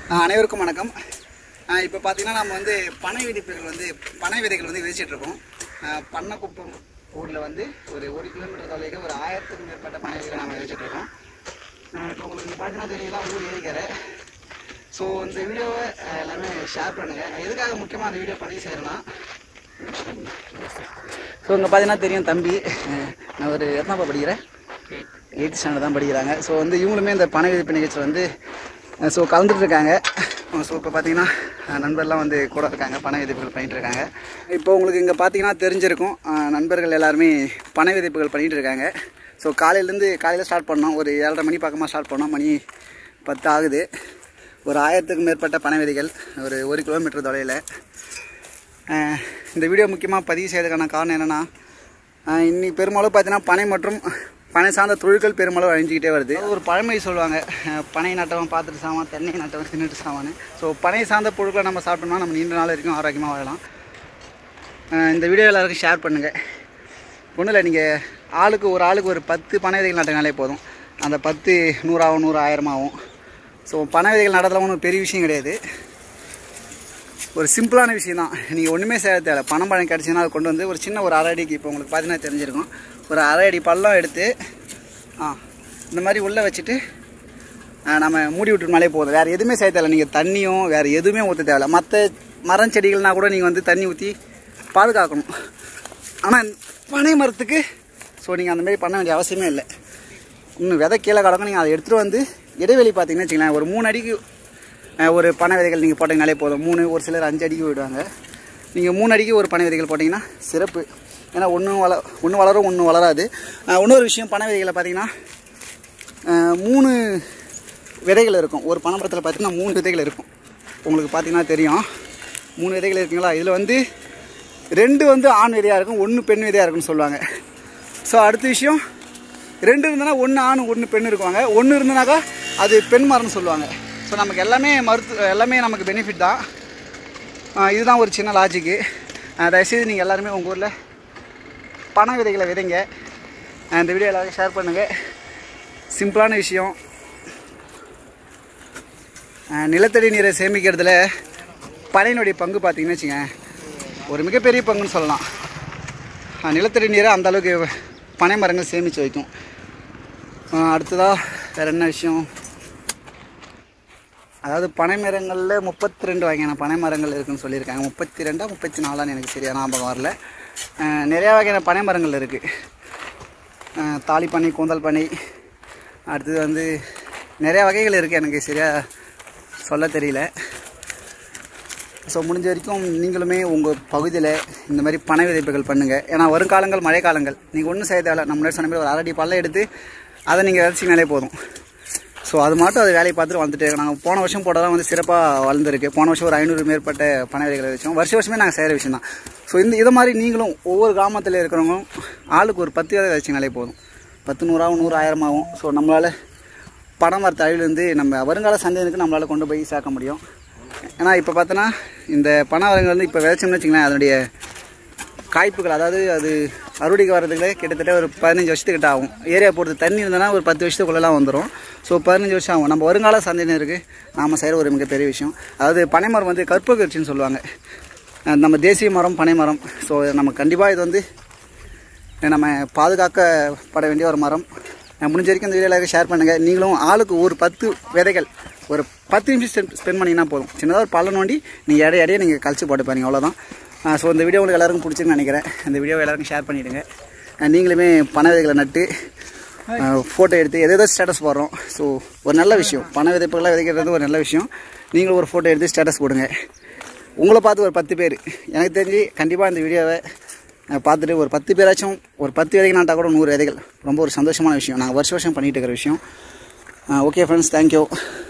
ஆ, அனைவருக்கும் வணக்கம் இப்போ பார்த்தீங்கன்னா நம்ம வந்து பனை விதைப்புகள் வந்து பனை விதைகள் வந்து விதைச்சிட்டு இருக்கோம் ஆ, பண்ணக்குப்பம் ஊரில் வந்து ஒரு ஒரு கிலோமீட்டர் தொலைவில் ஒரு ஆயிரத்துக்கும் மேற்பட்ட பனை விதைகளை நம்ம விதைச்சிட்டு இருக்கோம் இப்போ உங்களுக்கு பார்த்தீங்கன்னா தெரியல ஊர் ஏரிக்கரை ஸோ இந்த வீடியோவை ஆ, எல்லாமே ஷேர் பண்ணுங்கள் எதுக்காக முக்கியமாக அந்த வீடியோ பதிவு செய்யறேன்னா ஸோ இங்கே பார்த்தீங்கன்னா தெரியும் தம்பி அஹ் நான் ஒரு எத்தனாப்பா படிக்கிறேன் எயித்து ஸ்டாண்டர்ட் தான் படிக்கிறாங்க ஸோ வந்து இவங்களுமே இந்த பண விதிப்பு நிகழ்ச்சியில் வந்து ஸோ கலந்துட்டு இருக்காங்க ஸோ இப்போ பார்த்தீங்கன்னா அஹ் நண்பர்லாம் வந்து கூட இருக்காங்க பண விதிப்புகள் பண்ணிட்டு இருக்காங்க இப்போ உங்களுக்கு இங்கே பார்த்தீங்கன்னா தெரிஞ்சிருக்கும் அஹ் நண்பர்கள் எல்லாருமே பண விதிப்புகள் பண்ணிட்டு இருக்காங்க ஸோ காலையிலேருந்து காலையில் ஸ்டார்ட் பண்ணோம் ஒரு ஏழரை மணி பக்கமாக ஸ்டார்ட் பண்ணோம் மணி பத்து ஆகுது ஒரு ஆயிரத்துக்கும் மேற்பட்ட பனை விதைகள் ஒரு ஒரு கிலோமீட்டர் தொலைவில் அஹ் இந்த வீடியோ முக்கியமாக பதிவு செய்யறதுக்கான காரணம் என்னென்னா இன்னைக்கு பெரும்பாலும் பார்த்தீங்கன்னா பனை மற்றும் பனை சார்ந்த தொழில்கள் பெரும்பாலும் அழிஞ்சிக்கிட்டே வருது ஒரு பழமொழி சொல்லுவாங்க அஹ் பனை நட்டவன் பார்த்துட்டு சாவான் தென்னை நட்டவன் தின்னுட்டு சாவான்னு ஸோ பனை சார்ந்த பொருட்களை நம்ம சாப்பிட்டோம்னா நம்ம நீண்ட நாள் வரைக்கும் ஆரோக்கியமாக வாழலாம் அஹ் இந்த வீடியோ எல்லாருக்கும் ஷேர் பண்ணுங்கள் ஒன்றும் இல்லை நீங்கள் ஆளுக்கு ஒரு ஆளுக்கு ஒரு பத்து பனை விதைகள் நட்டினாலே போதும் அந்த பத்து நூறாகும் நூறு ஆயிரமாகும் ஸோ பனை விதைகள் நடத்துல ஒன்றும் பெரிய விஷயம் கிடையாது ஒரு சிம்பிளான விஷயம் தான் நீங்கள் ஒன்றுமே செய்ய தேவை பணம் பழம் கிடச்சின்னா அதை கொண்டு வந்து ஒரு சின்ன ஒரு அரை அடிக்கு இப்போ உங்களுக்கு பார்த்தீங்கன்னா தெரிஞ்சிருக்கும் ஒரு அரை அடி பள்ளம் எடுத்து ஆ இந்த மாதிரி உள்ளே வச்சுட்டு ஆ, நம்ம மூடி விட்டுனாலே போதும் வேறு எதுவுமே செய்ய தேவையில்ல நீங்கள் தண்ணியும் வேறு எதுவுமே ஊற்ற தேவையில்ல மற்ற மரம் செடிகள்னா கூட நீங்கள் வந்து தண்ணி ஊற்றி பாதுகாக்கணும் ஆனால் பனை மரத்துக்கு ஸோ நீங்கள் அந்த மாதிரி பண்ண வேண்டிய அவசியமே இல்லை இன்னும் விதை கீழே கிடக்கும் நீங்கள் அதை எடுத்துகிட்டு வந்து இடைவெளி பார்த்தீங்கன்னு வச்சுங்களேன் ஒரு மூணு அடிக்கு அஹ், ஒரு பனை விதைகள் நீங்கள் போட்டிங்கனாலே போதும் மூணு ஒரு சிலர் அஞ்சு அடிக்கு விடுவாங்க நீங்கள் மூணு அடிக்கு ஒரு பனை விதைகள் போட்டிங்கன்னா சிறப்பு ஏன்னா ஒன்று வள ஒன்று வளரும் ஒன்று வளராது அஹ், இன்னொரு விஷயம் பனை விதைகளை பார்த்தீங்கன்னா அஹ், மூணு விதைகள் இருக்கும் ஒரு பனைமரத்தில் பார்த்தீங்கன்னா மூணு விதைகள் இருக்கும் உங்களுக்கு பார்த்தீங்கன்னா தெரியும் மூணு விதைகள் இருக்குங்களா இதில் வந்து ரெண்டு வந்து ஆண் விதையாக இருக்கும் ஒன்று பெண் விதையாக இருக்கும்னு சொல்லுவாங்க ஸோ அடுத்த விஷயம் ரெண்டு இருந்தனா ஒன்று ஆண் ஒன்று பெண் இருக்குவாங்க ஒன்று இருந்தனாக்கா அது பெண் மரம்னு சொல்லுவாங்க ஸோ நமக்கு எல்லாமே மருத்து எல்லாமே நமக்கு பெனிஃபிட் தான் ஆஹ் இதுதான் ஒரு சின்ன லாஜிக்கு தயவுசெய்து நீங்கள் எல்லாருமே உங்கள் ஊரில் பண விதைகளை விதைங்க ஆஹ் இந்த வீடியோ எல்லாருக்கும் ஷேர் பண்ணுங்கள் சிம்பிளான விஷயம் ஆஹ் நிலத்தடி நீரை சேமிக்கிறதுல பனையினுடைய பங்கு பார்த்தீங்கன்னு வச்சுங்க ஒரு மிகப்பெரிய பங்குன்னு சொல்லலாம் ஆஹ் நிலத்தடி நீரை அந்த அளவுக்கு பனை மரங்கள் சேமித்து வைக்கும் ஆஹ் அடுத்ததா வேறு என்ன விஷயம் அதாவது பனை மரங்களில் முப்பத்தி ரெண்டு வகையான பனை மரங்கள் இருக்குன்னு சொல்லியிருக்காங்க முப்பத்தி ரெண்டா முப்பத்தி நாலான்னு எனக்கு சரியா ஞாபகம் வரல ஆஹ் நிறையா வகையான பனை மரங்கள் இருக்குது தாலிப்பனை கூந்தல் பனை அடுத்தது வந்து நிறையா வகைகள் இருக்குது எனக்கு சரியா சொல்ல தெரியல ஸோ முடிஞ்ச வரைக்கும் நீங்களுமே உங்கள் பகுதியில் இந்த மாதிரி பனை விதைப்புகள் பண்ணுங்கள் ஏன்னா வருங்காலங்கள் மழைக்காலங்கள் நீங்கள் ஒன்றும் செய்ய தேவையில்ல நம்ம முன்னாடி சொன்ன மாதிரி ஒரு அரடி பல்ல எடுத்து அதை நீங்கள் விதைச்சிங்கனாலே போதும் ஸோ அது மட்டும் அது வேலையை பார்த்துட்டு வந்துட்டு இருக்கோம். நாங்கள் போன வருஷம் போட்டதான் வந்து சிறப்பாக வளர்ந்துருக்கு போன வருஷம் ஒரு ஐநூறு மேற்பட்ட பனை விதைகளை வச்சோம் வருஷ வருஷமே நாங்கள் செய்கிற விஷயம் தான் ஸோ இந்த இதை மாதிரி நீங்களும் ஒவ்வொரு கிராமத்தில் இருக்கிறவங்களும் ஆளுக்கு ஒரு பத்து விதை வச்சிங்கனாலே போதும் பத்து நூறாகும் நூறு ஆயிரமாகும் ஸோ நம்மளால் படம் வர தழிலேருந்து நம்ம வருங்கால சந்தையினுக்கு நம்மளால் கொண்டு போய் சேர்க்க முடியும் ஏன்னா இப்போ பார்த்தோன்னா இந்த பனை வரங்கள் வந்து இப்போ விதைச்சோம்னு வச்சுங்களேன் அதனுடைய காய்ப்புகள் அதாவது அது அறுவடைக்கு வர்றதுக்கு கிட்டத்தட்ட ஒரு பதினஞ்சு வருஷத்துக்கிட்ட ஆகும் ஏரியா பொறுத்து தண்ணி இருந்ததுன்னா ஒரு பத்து வருஷத்துக்குள்ளெல்லாம் வந்துடும் ஸோ பதினஞ்சு வருஷம் ஆகும் நம்ம வருங்கால சந்தையினருக்கு நாம் செய்கிற ஒரு மிகப்பெரிய விஷயம் அதாவது பனைமரம் வந்து கற்பகரிச்சின்னு சொல்லுவாங்க அஹ் நம்ம தேசிய மரம் பனைமரம் ஸோ நம்ம கண்டிப்பாக இது வந்து நம்ம பாதுகாக்கப்பட வேண்டிய ஒரு மரம் அஹ் முடிஞ்ச வரைக்கும் இந்த வீடியோவில் ஷேர் பண்ணுங்கள் நீங்களும் ஆளுக்கு ஒரு பத்து விதைகள் ஒரு பத்து நிமிஷம் ஸ்பெண்ட் பண்ணிங்கன்னா போதும் சின்னதாக ஒரு பள்ளம் நோண்டி நீங்கள் இடைய இடையே நீங்கள் கழிச்சு போட்டு பாருங்க அவ்வளோதான் ஸோ இந்த வீடியோ உங்களுக்கு எல்லாருக்கும் பிடிச்சிருக்குன்னு நினைக்கிறேன் இந்த வீடியோவை எல்லாருக்கும் ஷேர் பண்ணிவிடுங்க நீங்களுமே பண விதைகளை நட்டு ஃபோட்டோ எடுத்து எதோ ஸ்டேட்டஸ் போடுறோம் ஸோ ஒரு நல்ல விஷயம் பண விதைப்புகள்லாம் விதைக்கிறது ஒரு நல்ல விஷயம் நீங்களும் ஒரு ஃபோட்டோ எடுத்து ஸ்டேட்டஸ் போடுங்க உங்களை பார்த்து ஒரு பத்து பேர் எனக்கு தெரிஞ்சு கண்டிப்பாக இந்த வீடியோவை அஹ், பார்த்துட்டு ஒரு பத்து பேராச்சும் ஒரு பத்து விதைகள் நட்டால் கூட நூறு விதைகள் ரொம்ப ஒரு சந்தோஷமான விஷயம் நாங்கள் வருஷ வருஷம் பண்ணிகிட்டு இருக்கிற விஷயம் ஓகே ஃப்ரெண்ட்ஸ் தேங்க்யூ